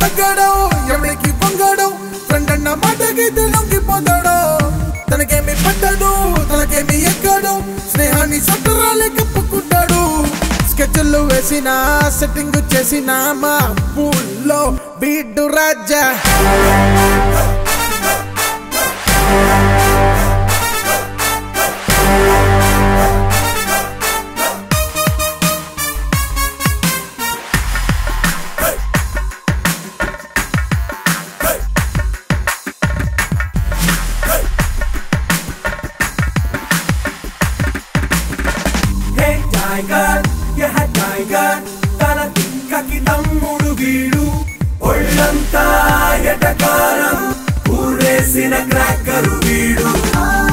తగ్గడం ఎవరికి పొంగడం ఫ్రెండ్ అన్న మాటకైతే లొంగిపోతాడు తనకేమి పట్టడు తనకేమి ఎక్కడు స్నేహాన్ని సట్టరాలే కప్పుకుంటాడు స్కెచ్లు వేసిన సెట్టింగ్ చేసిన మా పూల్లో బీడు రాజా హే టైగర్ యహ టైగర్ తన తిక్కకి తమ్ముడు వీడు ఒళ్ళంతా ఎటకారం ఊరేసిన క్రాకరు వీడు